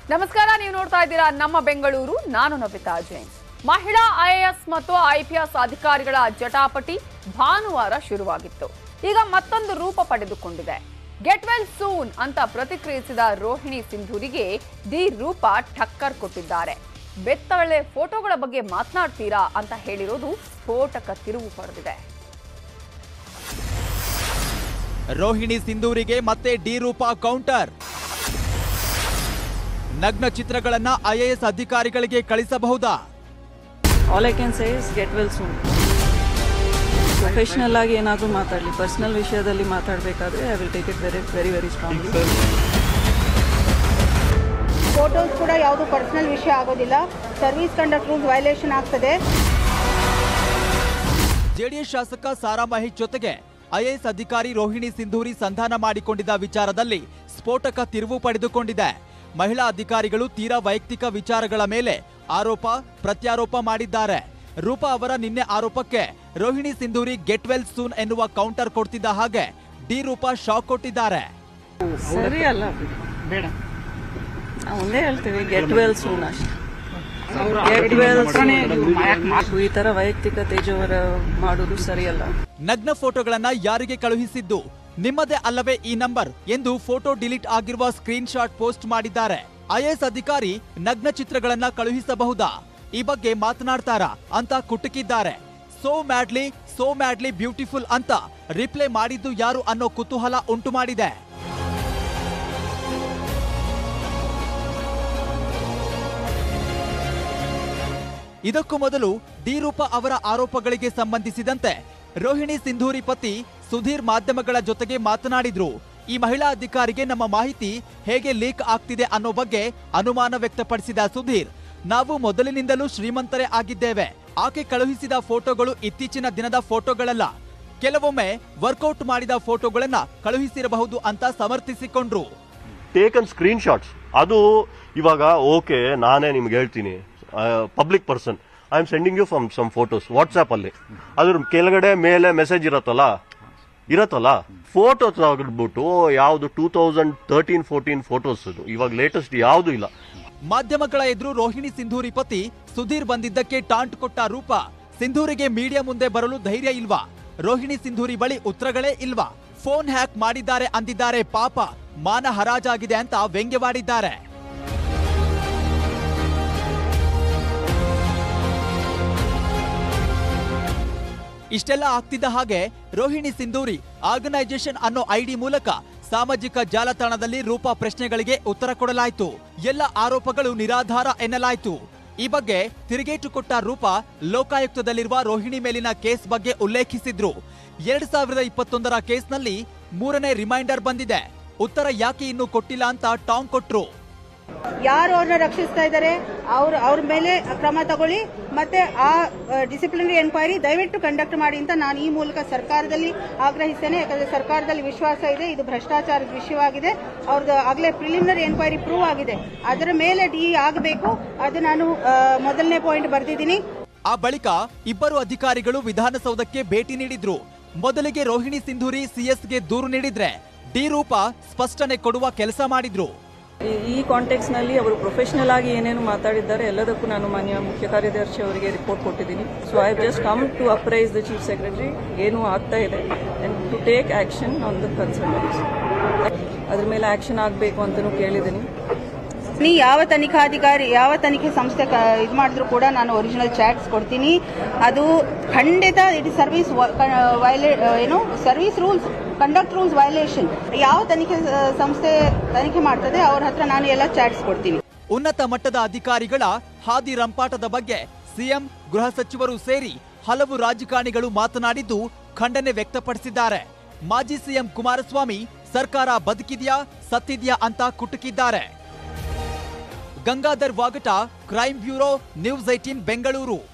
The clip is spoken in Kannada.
ನಮಸ್ಕಾರ ನೀವು ನೋಡ್ತಾ ಇದ್ದೀರಾ ನಮ್ಮ ಬೆಂಗಳೂರು ನಾನು ನಬಿತಾ ಜೈನ್ ಮಹಿಳಾ ಐಎಎಸ್ ಮತ್ತು ಐಪಿಎಸ್ ಅಧಿಕಾರಿಗಳ ಜಟಾಪಟಿ ಭಾನುವಾರ ಶುರುವಾಗಿತ್ತು ಈಗ ಮತ್ತೊಂದು ರೂಪ ಪಡೆದುಕೊಂಡಿದೆ ಗೆಟ್ ವೆಲ್ ಸೂನ್ ಅಂತ ಪ್ರತಿಕ್ರಿಯಿಸಿದ ರೋಹಿಣಿ ಸಿಂಧೂರಿಗೆ ದಿ ರೂಪ ಠಕ್ಕರ್ ಕೊಟ್ಟಿದ್ದಾರೆ ಬೆತ್ತಳೆ ಫೋಟೋಗಳ ಬಗ್ಗೆ ಮಾತನಾಡ್ತೀರಾ ಅಂತ ಹೇಳಿರೋದು ಸ್ಫೋಟಕ ತಿರುವು ಪಡೆದಿದೆ ರೋಹಿಣಿ ಸಿಂಧೂರಿಗೆ ಮತ್ತೆ ಡಿ ರೂಪ ಕೌಂಟರ್ ನಗ್ನ ಚಿತ್ರಗಳನ್ನ ಐಎಎಸ್ ಅಧಿಕಾರಿಗಳಿಗೆ ಕಳಿಸಬಹುದಾ all I can say is get well soon professional ಆಗಿ ಏನಾದರೂ ಮಾತಾಡಲಿ ಪರ್ಸನಲ್ ವಿಷಯದಲ್ಲಿ ಮಾತಾಡಬೇಕಾದ್ರೆ I will take it very very very strongly photos ಕೂಡ ಯಾವುದು ಪರ್ಸನಲ್ ವಿಷಯ ಆಗೋದಿಲ್ಲ ಸರ್ವಿಸ್ ಕಂಡಕ್ಟ್ ರೂಲ್ಸ್ ವೈಲೇಷನ್ ಆಗ್ತದೆ ಜೆಡಿಎಸ್ ಶಾಸಕ ಸಾರಾ ಮಹೇಶ್ ಜೊತೆಗೆ ಐಎಎಸ್ ಅಧಿಕಾರಿ ರೋಹಿಣಿ ಸಿಂಧೂರಿ ಸಂಧಾನ ಮಾಡಿಕೊಂಡಿದ್ದ ವಿಚಾರದಲ್ಲಿ ಸ್ಫೋಟಕ ತಿರುವು ಪಡೆದುಕೊಂಡಿದೆ ಮಹಿಳಾ ಅಧಿಕಾರಿಗಳು ತೀರಾ ವೈಯಕ್ತಿಕ ವಿಚಾರಗಳ ಮೇಲೆ ಆರೋಪ ಪ್ರತ್ಯಾರೋಪ ಮಾಡಿದ್ದಾರೆ ರೂಪಾ ಅವರ ನಿನ್ನೆ ಆರೋಪಕ್ಕೆ Rohini Sindhuri get well soon ಎನ್ನುವ ಕೌಂಟರ್ ಕೊಡ್ತಿದ್ದ ಹಾಗೆ ಡಿ ರೂಪಾ ಶಾಕ್ ಕೊಟ್ಟಿದ್ದಾರೆ ಸರಿ ಅಲ್ಲ ಬೇಡ ನಾವು ಒಂದೇ ಹೇಳ್ತೀವಿ ಗೆಟ್ ವೆಲ್ ಸೂನ್ ಅಷ್ಟೇ ಗೆಟ್ ವೆಲ್ ಈ ತರ ವೈಯಕ್ತಿಕ ತೇಜವರ ಮಾಡೋದು ಸರಿಯಲ್ಲ ನಗ್ನ ಫೋಟೋಗಳನ್ನ ಯಾರಿಗೆ ಕಳುಹಿಸಿದ್ದು ನಿಮ್ಮದೇ ಅಲ್ಲವೇ ಈ ನಂಬರ್ ಎಂದು ಫೋಟೋ ಡಿಲೀಟ್ ಆಗಿರುವ ಸ್ಕ್ರೀನ್ ಶಾಟ್ ಪೋಸ್ಟ್ ಮಾಡಿದ್ದಾರೆ ಐಎಎಸ್ ಅಧಿಕಾರಿ ನಗ್ನ ಚಿತ್ರಗಳನ್ನ ಕಳುಹಿಸಬಹುದಾ ಈ ಬಗ್ಗೆ ಮಾತನಾಡ್ತಾರಾ ಅಂತ ಕುಟುಕಿದ್ದಾರೆ so madly so madly beautiful ಅಂತ ರಿಪ್ಲೈ ಮಾಡಿದ್ದು ಯಾರು ಅನ್ನೋ ಕುತೂಹಲ ಉಂಟು ಮಾಡಿದೆ ಇದಕ್ಕೂ ಮೊದಲು ಡಿ ರೂಪ ಅವರ ಆರೋಪಗಳಿಗೆ ಸಂಬಂಧಿಸಿದಂತೆ ರೋಹಿಣಿ ಸಿಂಧೂರಿ ಪತಿ ಸುಧೀರ್ ಮಾಧ್ಯಮಗಳ ಜೊತೆಗೆ ಮಾತನಾಡಿದ್ರು ಈ ಮಹಿಳಾ ಅಧಿಕಾರಿಗೆ ನಮ್ಮ ಮಾಹಿತಿ ಹೇಗೆ ಲೀಕ್ ಆಗ್ತಿದೆ ಅನ್ನೋ ಬಗ್ಗೆ ಅನುಮಾನ ವ್ಯಕ್ತಪಡಿಸಿದ ಸುಧೀರ್ ನಾವು ಮೊದಲಿನಿಂದಲೂ ಶ್ರೀಮಂತರೇ ಆಗಿದ್ದೇವೆ ಆಕೆ ಕಳುಹಿಸಿದ ಫೋಟೋಗಳು ಇತ್ತೀಚಿನ ದಿನದ ಫೋಟೋಗಳಲ್ಲ ಕೆಲವೊಮ್ಮೆ ವರ್ಕೌಟ್ ಮಾಡಿದ ಫೋಟೋಗಳನ್ನ ಕಳುಹಿಸಿರಬಹುದು ಅಂತ ಸಮರ್ಥಿಸಿಕೊಂಡ್ರು ಟೇಕನ್ ಸ್ಕ್ರೀನ್ ಶಾಟ್ಸ್ ಅದು ಇವಾಗ ಓಕೆ ನಾನೇ ನಿಮ್ಗೆ ಹೇಳ್ತೀನಿ public person I am sending you from some photos WhatsApp ಅಲ್ಲಿ ಅದ್ರ ಕೆಳಗಡೆ ಮೇಲೆ ಮೆಸೇಜ್ ಇರತ್ತಲ್ಲ ಇರತ್ತಲ್ಲ ಫೋಟೋ ತೆಗೆದ್ಬಿಟ್ಟು ಯಾವ್ದು two thousand thirteen fourteen photos ಇದು ಇವಾಗ ಲೇಟೆಸ್ಟ್ ಯಾವ್ದು ಇಲ್ಲ ಮಾಧ್ಯಮಗಳ ಎದುರು ರೋಹಿಣಿ ಸಿಂಧೂರಿ ಪತಿ ಸುಧೀರ್ ಬಂದಿದ್ದಕ್ಕೆ ಟಾಂಟ್ ಕೊಟ್ಟ ರೂಪ ಸಿಂಧೂರಿಗೆ ಮೀಡಿಯಾ ಮುಂದೆ ಬರಲು ಧೈರ್ಯ ಇಲ್ವಾ ರೋಹಿಣಿ ಸಿಂಧೂರಿ ಬಳಿ ಉತ್ತರಗಳೇ ಇಲ್ವಾ ಫೋನ್ ಹ್ಯಾಕ್ ಮಾಡಿದ್ದಾರೆ ಅಂದಿದ್ದಾರೆ ಪಾಪ ಮಾನ ಹರಾಜಾಗಿದೆ ಅಂತ ವ್ಯಂಗ್ಯವಾಡಿದ್ದಾರೆ ಇಷ್ಟೆಲ್ಲ ಆಗ್ತಿದ್ದ ಹಾಗೆ ರೋಹಿಣಿ ಸಿಂಧೂರಿ ಆರ್ಗನೈಸೇಷನ್ ಅನ್ನೋ ಐಡಿ ಮೂಲಕ ಸಾಮಾಜಿಕ ಜಾಲತಾಣದಲ್ಲಿ ರೂಪ ಪ್ರಶ್ನೆಗಳಿಗೆ ಉತ್ತರ ಕೊಡಲಾಯಿತು ಎಲ್ಲ ಆರೋಪಗಳು ನಿರಾಧಾರ ಎನ್ನಲಾಯಿತು ಈ ಬಗ್ಗೆ ತಿರುಗೇಟು ಕೊಟ್ಟ ರೂಪ ಲೋಕಾಯುಕ್ತದಲ್ಲಿರುವ ರೋಹಿಣಿ ಮೇಲಿನ ಕೇಸ್ ಬಗ್ಗೆ ಉಲ್ಲೇಖಿಸಿದ್ರು ಎರಡ್ ಸಾವಿರದ ಇಪ್ಪತ್ತೊಂದರ ಕೇಸ್ನಲ್ಲಿ ಮೂರನೇ ರಿಮೈಂಡರ್ ಬಂದಿದೆ ಉತ್ತರ ಯಾಕೆ ಇನ್ನೂ ಕೊಟ್ಟಿಲ್ಲ ಅಂತ ಟಾಂಗ್ ಕೊಟ್ರು ಯಾರು ಅವ್ರನ್ನ ರಕ್ಷಿಸ್ತಾ ಇದ್ದಾರೆ ಅವ್ರ ಅವ್ರ ಮೇಲೆ ಕ್ರಮ ತಗೊಳ್ಳಿ ಮತ್ತೆ ಆ ಡಿಸಿಪ್ಲಿನರಿ ಎನ್ಕ್ವೈರಿ ದಯವಿಟ್ಟು ಕಂಡಕ್ಟ್ ಮಾಡಿ ಅಂತ ನಾನು ಈ ಮೂಲಕ ಸರ್ಕಾರದಲ್ಲಿ ಆಗ್ರಹಿಸ್ತೇನೆ ಯಾಕಂದ್ರೆ ಸರ್ಕಾರದಲ್ಲಿ ವಿಶ್ವಾಸ ಇದೆ ಇದು ಭ್ರಷ್ಟಾಚಾರದ ವಿಷಯವಾಗಿದೆ ಅವ್ರದ್ದು ಆಗಲೇ ಪ್ರಿಲಿಮಿನರಿ ಎನ್ಕ್ವೈರಿ ಪ್ರೂವ್ ಆಗಿದೆ ಅದರ ಮೇಲೆ ಡಿ ಆಗಬೇಕು ಅದು ನಾನು ಆ, ಮೊದಲನೇ ಪಾಯಿಂಟ್ ಬರೆದಿದ್ದೀನಿ ಆ ಬಳಿಕ ಇಬ್ಬರು ಅಧಿಕಾರಿಗಳು ವಿಧಾನಸೌಧಕ್ಕೆ ಭೇಟಿ ನೀಡಿದ್ರು ಮೊದಲಿಗೆ ರೋಹಿಣಿ ಸಿಂಧೂರಿ ಸಿಎಸ್ಗೆ ದೂರು ನೀಡಿದ್ರೆ ಡಿ ರೂಪ ಸ್ಪಷ್ಟನೆ ಕೊಡುವ ಕೆಲಸ ಮಾಡಿದ್ರು ಈ- ಈ ಕಾಂಟೆಕ್ಸ್ ನಲ್ಲಿ ಅವರು ಪ್ರೊಫೆಷನಲ್ ಆಗಿ ಏನೇನು ಮಾತಾಡಿದ್ದಾರೆ ಎಲ್ಲದಕ್ಕೂ ನಾನು ಮಾನ್ಯ ಮುಖ್ಯ ಕಾರ್ಯದರ್ಶಿ ಅವರಿಗೆ ರಿಪೋರ್ಟ್ ಕೊಟ್ಟಿದ್ದೀನಿ so I just come to apprise the chief secretary ಏನು ಆಗ್ತಾ ಇದೆ and to take action on the concern ಅದ್ರ ಮೇಲೆ ಆಕ್ಷನ್ ಆಗಬೇಕು ಅಂತಲೂ ಕೇಳಿದ್ದೀನಿ ನೀ ಯಾವ ತನಿಖಾಧಿಕಾರಿ ಯಾವ ತನಿಖೆ ಸಂಸ್ಥೆ ಇದು ಮಾಡಿದ್ರು ಕೂಡ ನಾನು ಒರಿಜಿನಲ್ ಚಾಟ್ಸ್ ಕೊಡ್ತೀನಿ ಅದು ಖಂಡಿತ ಇಟ್ ಇಸ್ ಸರ್ವಿಸ್ ವೈಲೇ ಏನು service rules conduct rules violation ಯಾವ ತನಿಖೆ ಆ, ಸಂಸ್ಥೆ ತನಿಖೆ ಮಾಡ್ತದೆ ಅವ್ರ ಹತ್ರ ನಾನು ಎಲ್ಲ ಚಾಟ್ಸ್ ಕೊಡ್ತೀನಿ ಉನ್ನತ ಮಟ್ಟದ ಅಧಿಕಾರಿಗಳ ಹಾದಿ ರಂಪಾಟದ ಬಗ್ಗೆ ಸಿಎಂ ಗೃಹ ಸಚಿವರು ಸೇರಿ ಹಲವು ರಾಜಕಾರಣಿಗಳು ಮಾತನಾಡಿದ್ದು ಖಂಡನೆ ವ್ಯಕ್ತಪಡಿಸಿದ್ದಾರೆ ಮಾಜಿ ಸಿಎಂ ಕುಮಾರಸ್ವಾಮಿ ಸರ್ಕಾರ ಬದುಕಿದ್ಯಾ ಸತ್ತಿದ್ಯಾ ಅಂತ ಕುಟುಕಿದ್ದಾರೆ Gangadhar Vagata crime bureau news eighteen Bengaluru